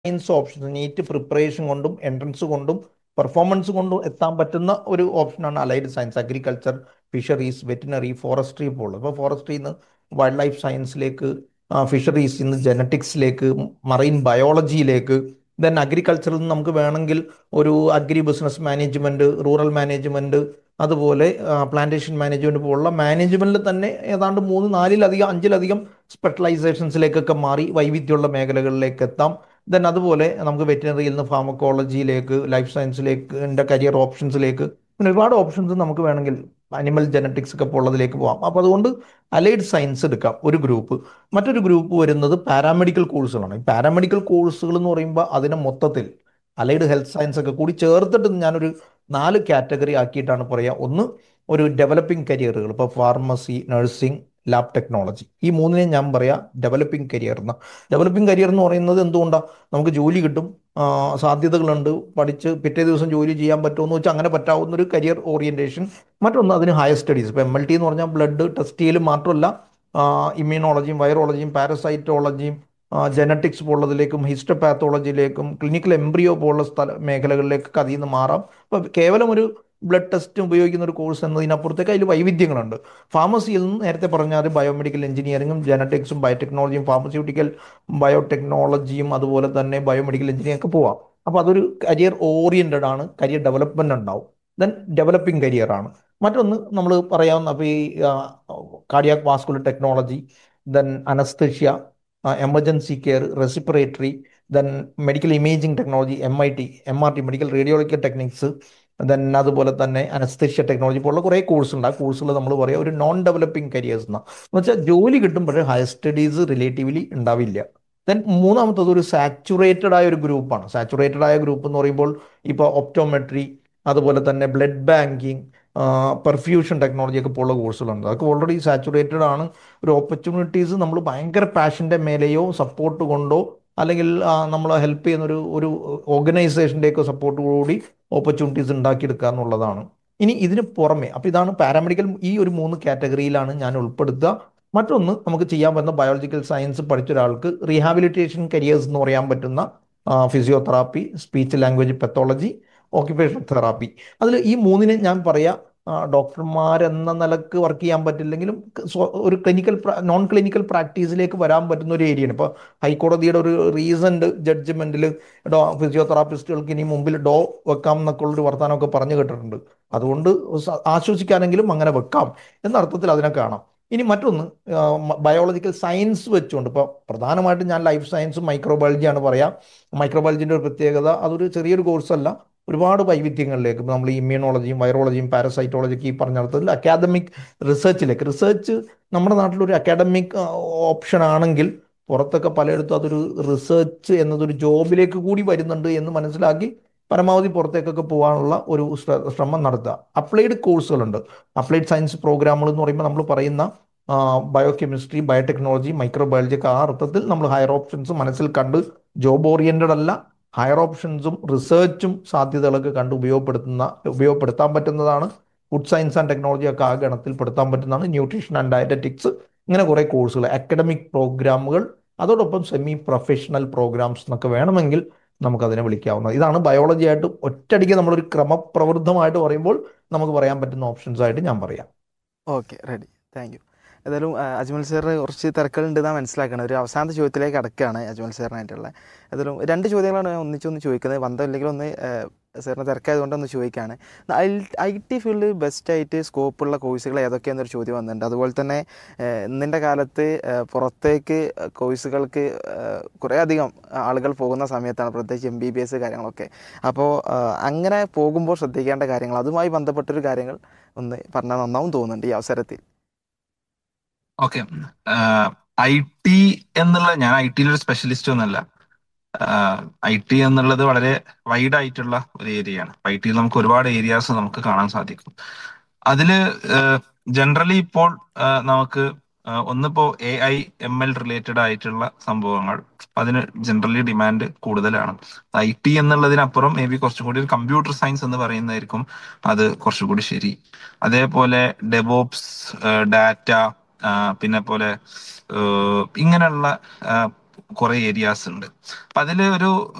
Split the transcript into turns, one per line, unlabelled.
science option NEET preparation കൊണ്ടും entrance കൊണ്ടും performance കൊണ്ടും എത്താൻ പറ്റുന്ന ഒരു ഓപ്ഷനാണ് allied science agriculture fisheries veterinary forestry പോൾ ഇപ്പോൾ ഫോറസ്ട്രിയിൽ നിന്ന് വൈൽഡ് ലൈഫ് സയൻസിലേക്ക് ഫിഷറീസിൽ നിന്ന് ജനറ്റിക്സിലേക്ക് മറൈൻ ബയോളജിയിലേക്ക് ദെൻ അഗ്രികൾച്ചറിൽ നിന്ന് നമുക്ക് വേണമെങ്കിൽ ഒരു agri business management rural management അതുപോലെ പ്ലാന്റേഷൻ മാനേജ്മെൻറ്റ് പോലുള്ള മാനേജ്മെൻറ്റിൽ തന്നെ ഏതാണ്ട് മൂന്ന് നാലിലധികം അഞ്ചിലധികം സ്പെഷ്യലൈസേഷൻസിലേക്കൊക്കെ മാറി വൈവിധ്യമുള്ള മേഖലകളിലേക്ക് എത്താം ദെൻ അതുപോലെ നമുക്ക് വെറ്റിനറിയിൽ നിന്ന് ഫാർമക്കോളജിയിലേക്ക് ലൈഫ് സയൻസിലേക്ക് കരിയർ ഓപ്ഷൻസിലേക്ക് പിന്നെ ഒരുപാട് ഓപ്ഷൻസ് നമുക്ക് വേണമെങ്കിൽ അനിമൽ ജനറ്റിക്സ് ഒക്കെ ഉള്ളതിലേക്ക് പോകാം അപ്പോൾ അതുകൊണ്ട് അലൈഡ് സയൻസ് എടുക്കാം ഒരു ഗ്രൂപ്പ് മറ്റൊരു ഗ്രൂപ്പ് വരുന്നത് പാരാമെഡിക്കൽ കോഴ്സുകളാണ് ഈ പാരാമെഡിക്കൽ കോഴ്സുകൾ എന്ന് പറയുമ്പോൾ അതിനെ മൊത്തത്തിൽ അലൈഡ് ഹെൽത്ത് സയൻസ് ഒക്കെ കൂടി ചേർത്തിട്ട് ഞാനൊരു നാല് കാറ്റഗറി ആക്കിയിട്ടാണ് പറയുക ഒന്ന് ഒരു ഡെവലപ്പിംഗ് കരിയറുകൾ ഇപ്പോൾ ഫാർമസി നഴ്സിംഗ് ലാബ് ടെക്നോളജി ഈ മൂന്നിനെ ഞാൻ പറയാം ഡെവലപ്പിംഗ് കരിയർ എന്ന ഡെവലപ്പിംഗ് കരിയർ എന്ന് പറയുന്നത് എന്തുകൊണ്ടാണ് നമുക്ക് ജോലി കിട്ടും സാധ്യതകളുണ്ട് പഠിച്ച് പിറ്റേ ദിവസം ജോലി ചെയ്യാൻ പറ്റുമെന്ന് വെച്ചാൽ അങ്ങനെ പറ്റാവുന്ന ഒരു കരിയർ ഓറിയൻറ്റേഷൻ മറ്റൊന്ന് അതിന് ഹയർ സ്റ്റഡീസ് ഇപ്പോൾ എം എൽ ടി എന്ന് പറഞ്ഞാൽ ബ്ലഡ് ടെസ്റ്റ് ചെയ്യലും മാത്രമല്ല ഇമ്മ്യൂണോളജിയും വൈറോളജിയും പാരസൈറ്റോളജിയും ജനറ്റിക്സ് പോലുള്ളതിലേക്കും ഹിസ്റ്റോപാത്തോളജിയിലേക്കും ക്ലിനിക്കൽ എംബ്രിയോ പോലുള്ള സ്ഥല മേഖലകളിലേക്കൊക്കെ അതിൽ നിന്ന് മാറാം അപ്പോൾ കേവലം ഒരു ബ്ലഡ് ടെസ്റ്റ് ഉപയോഗിക്കുന്ന ഒരു കോഴ്സ് എന്നതിനപ്പുറത്തേക്ക് അതിൽ വൈവിധ്യങ്ങളുണ്ട് ഫാർമസിയിൽ നിന്ന് നേരത്തെ പറഞ്ഞാൽ ബയോമെഡിക്കൽ എഞ്ചിനീയറിംഗും ജനറ്റിക്സും ബയോടെക്നോളജിയും ഫാർമസ്യൂട്ടിക്കൽ ബയോടെക്നോളജിയും അതുപോലെ തന്നെ ബയോമെഡിക്കൽ എഞ്ചിനീയറിംഗ് ഒക്കെ പോവാം അപ്പോൾ അതൊരു കരിയർ ഓറിയൻറ്റഡ് ആണ് കരിയർ ഡെവലപ്മെൻ്റ് ഉണ്ടാവും ദെൻ ഡെവലപ്പിംഗ് കരിയർ ആണ് മറ്റൊന്ന് നമ്മൾ പറയാവുന്ന അപ്പോൾ ഈ cardiac vascular technology then anaesthesia emergency care respiratory then medical imaging technology M I T M R T medical radiological techniques then അതുപോലെ തന്നെ അനസ്തഷ്യ ടെക്നോളജി പോലുള്ള കുറേ കോഴ്സ് ഉണ്ട് ആ കോഴ്സുകൾ നമ്മൾ പറയാം ഒരു നോൺ ഡെവലപ്പിംഗ് കരിയേഴ്സ് എന്നാണ് എന്ന് വെച്ചാൽ ജോലി കിട്ടുമ്പോഴേ ഹയർ സ്റ്റഡീസ് റിലേറ്റീവ്ലി ഉണ്ടാവില്ല ദെൻ മൂന്നാമത്തത് ഒരു സാച്ചുറേറ്റഡ് ആയ ഒരു ഗ്രൂപ്പാണ് സാച്ചുറേറ്റഡ് ആയ ഗ്രൂപ്പ് എന്ന് പറയുമ്പോൾ ഇപ്പോൾ ഒപ്റ്റോമെട്രി അതുപോലെ തന്നെ ബ്ലഡ് ബാങ്കിങ് പെർഫ്യൂഷൻ ടെക്നോളജി ഒക്കെ പോലുള്ള കോഴ്സുകളുണ്ട് അതൊക്കെ ഓൾറെഡി സാച്ചുറേറ്റഡ് ആണ് ഒരു ഓപ്പർച്യൂണിറ്റീസ് നമ്മൾ ഭയങ്കര പാഷൻ്റെ മേലെയോ സപ്പോർട്ട് കൊണ്ടോ അല്ലെങ്കിൽ നമ്മൾ ഹെൽപ്പ് ചെയ്യുന്ന ഒരു ഒരു ഓർഗനൈസേഷൻ്റെയൊക്കെ സപ്പോർട്ട് കൂടി ഓപ്പർച്യൂണിറ്റീസ് ഉണ്ടാക്കിയെടുക്കുക എന്നുള്ളതാണ് ഇനി ഇതിന് പുറമെ അപ്പോൾ ഇതാണ് പാരാമെഡിക്കൽ ഈ ഒരു മൂന്ന് കാറ്റഗറിയിലാണ് ഞാൻ ഉൾപ്പെടുത്തുക മറ്റൊന്ന് നമുക്ക് ചെയ്യാൻ പറ്റുന്ന ബയോളജിക്കൽ സയൻസ് പഠിച്ച ഒരാൾക്ക് റീഹാബിലിറ്റേഷൻ കരിയേഴ്സ് എന്ന് പറയാൻ പറ്റുന്ന physiotherapy speech language pathology occupational therapy അതിൽ ഈ മൂന്നിനെ ഞാൻ പറയാം ഡോക്ടർമാരെന്ന നിലക്ക് വർക്ക് ചെയ്യാൻ പറ്റില്ലെങ്കിലും ഒരു ക്ലിനിക്കൽ നോൺ ക്ലിനിക്കൽ പ്രാക്ടീസിലേക്ക് വരാൻ പറ്റുന്ന ഒരു ഏരിയയാണ് ഇപ്പോൾ ഹൈക്കോടതിയുടെ ഒരു റീസെൻ്റ് ജഡ്ജ്മെൻറ്റിൽ ഡോ ഫിസിയോതെറാപ്പിസ്റ്റുകൾക്ക് ഇനി മുമ്പിൽ ഡോ വെക്കാം എന്നൊക്കെ ഉള്ളൊരു വർത്തമാനമൊക്കെ പറഞ്ഞു കേട്ടിട്ടുണ്ട് അതുകൊണ്ട് ആശ്വസിക്കാനെങ്കിലും അങ്ങനെ വെക്കാം എന്ന അർത്ഥത്തിൽ അതിനെ കാണാം ഇനി മറ്റൊന്ന് ബയോളജിക്കൽ സയൻസ് വെച്ചുകൊണ്ട് ഇപ്പോൾ പ്രധാനമായിട്ടും ഞാൻ ലൈഫ് സയൻസും മൈക്രോബയോളജിയാണ് പറയാം മൈക്രോബയോളജിൻ്റെ ഒരു പ്രത്യേകത അതൊരു ചെറിയൊരു കോഴ്സല്ല ഒരുപാട് വൈവിധ്യങ്ങളിലേക്ക് നമ്മൾ ഈ ഇമ്മ്യൂണോളജിയും വൈറോളജിയും പാരസൈറ്റോളജിക്ക് ഈ പറഞ്ഞ അർത്ഥത്തിൽ അക്കാദമിക് റിസർച്ചിലേക്ക് റിസർച്ച് നമ്മുടെ നാട്ടിലൊരു അക്കാഡമിക് ഓപ്ഷൻ ആണെങ്കിൽ പുറത്തൊക്കെ പലയിടത്തും അതൊരു റിസർച്ച് എന്നതൊരു ജോബിലേക്ക് കൂടി വരുന്നുണ്ട് എന്ന് മനസ്സിലാക്കി പരമാവധി പുറത്തേക്കൊക്കെ പോകാനുള്ള ഒരു ശ്രമം നടത്തുക അപ്ലൈഡ് കോഴ്സുകളുണ്ട് അപ്ലൈഡ് സയൻസ് പ്രോഗ്രാമുകൾ എന്ന് പറയുമ്പോൾ നമ്മൾ പറയുന്ന ബയോ കെമിസ്ട്രി ബയോടെക്നോളജി മൈക്രോബയോളജി ഒക്കെ ആ അർത്ഥത്തിൽ നമ്മൾ ഹയർ ഓപ്ഷൻസ് മനസ്സിൽ കണ്ട് ജോബ് ഓറിയൻറ്റഡ് അല്ല ഹയർ ഓപ്ഷൻസും റിസർച്ചും സാധ്യതകളൊക്കെ കണ്ട് ഉപയോഗപ്പെടുത്തുന്ന ഉപയോഗപ്പെടുത്താൻ പറ്റുന്നതാണ് ഫുഡ് സയൻസ് ആൻഡ് ടെക്നോളജി ഒക്കെ ആ ഗണത്തിൽ പെടുത്താൻ പറ്റുന്നതാണ് ന്യൂട്രീഷൻ ആൻഡ് ഡയറ്ററ്റിക്സ് ഇങ്ങനെ കുറേ കോഴ്സുകൾ അക്കാഡമിക് പ്രോഗ്രാമുകൾ അതോടൊപ്പം സെമി പ്രൊഫഷണൽ പ്രോഗ്രാംസ് എന്നൊക്കെ വേണമെങ്കിൽ നമുക്കതിനെ വിളിക്കാവുന്നത് ഇതാണ് ബയോളജി ആയിട്ട് ഒറ്റയടിക്ക് നമ്മളൊരു ക്രമപ്രവൃദ്ധമായിട്ട് പറയുമ്പോൾ നമുക്ക് പറയാൻ പറ്റുന്ന ഓപ്ഷൻസ് ആയിട്ട് ഞാൻ പറയാം
ഓക്കെ റെഡി താങ്ക് യു ഏതായാലും അജ്മൽ സാറിന് കുറച്ച് തിരക്കുകളുണ്ട് എന്നാണ് മനസ്സിലാക്കണം ഒരു അവസാനത്തെ ചോദ്യത്തിലേക്ക് അടക്കുകയാണ് അജ്മൽ സാറിനായിട്ടുള്ള ഏതായാലും രണ്ട് ചോദ്യങ്ങളാണ് ഒന്നിച്ചൊന്ന് ചോദിക്കുന്നത് ബന്ധമില്ലെങ്കിൽ ഒന്ന് സാറിന് തിരക്കായതുകൊണ്ട് ഒന്ന് ചോദിക്കുകയാണ് ഐ ടി ഫീൽഡ് ബെസ്റ്റായിട്ട് സ്കോപ്പുള്ള കോഴ്സുകൾ ഏതൊക്കെയാണെന്നൊരു ചോദ്യം വന്നിട്ടുണ്ട് അതുപോലെ തന്നെ ഇന്നിൻ്റെ കാലത്ത് പുറത്തേക്ക് കോഴ്സുകൾക്ക് കുറേ അധികം ആളുകൾ പോകുന്ന സമയത്താണ് പ്രത്യേകിച്ച് എം ബി ബി എസ് കാര്യങ്ങളൊക്കെ അപ്പോൾ അങ്ങനെ പോകുമ്പോൾ ശ്രദ്ധിക്കേണ്ട കാര്യങ്ങൾ അതുമായി ബന്ധപ്പെട്ടൊരു കാര്യങ്ങൾ ഒന്ന് പറഞ്ഞാൽ നന്നാവും തോന്നുന്നുണ്ട് ഈ അവസരത്തിൽ
ഓക്കെ ഐ ടി എന്നുള്ള ഞാൻ ഐ ടിയിൽ ഒരു സ്പെഷ്യലിസ്റ്റ് ഒന്നല്ല ഐ ടി എന്നുള്ളത് വളരെ വൈഡ് ആയിട്ടുള്ള ഒരു ഏരിയയാണ് ഐ ടിയിൽ നമുക്ക് ഒരുപാട് ഏരിയാസ് നമുക്ക് കാണാൻ സാധിക്കും അതില് ജനറലി ഇപ്പോൾ നമുക്ക് ഒന്നിപ്പോ A I M L related ആയിട്ടുള്ള സംഭവങ്ങൾ അതിന് ജനറലി ഡിമാൻഡ് കൂടുതലാണ് ഐ ടി എന്നുള്ളതിനപ്പുറം മേ ബി കുറച്ചും കൂടി ഒരു കമ്പ്യൂട്ടർ സയൻസ് എന്ന് പറയുന്നതായിരിക്കും അത് കുറച്ചുകൂടി ശരി അതേപോലെ ഡെവോപ്സ് ഡാറ്റ പിന്നെ പോലെ ഇങ്ങനെയുള്ള കുറെ ഏരിയാസ് ഉണ്ട് അപ്പൊ അതിൽ ഒരു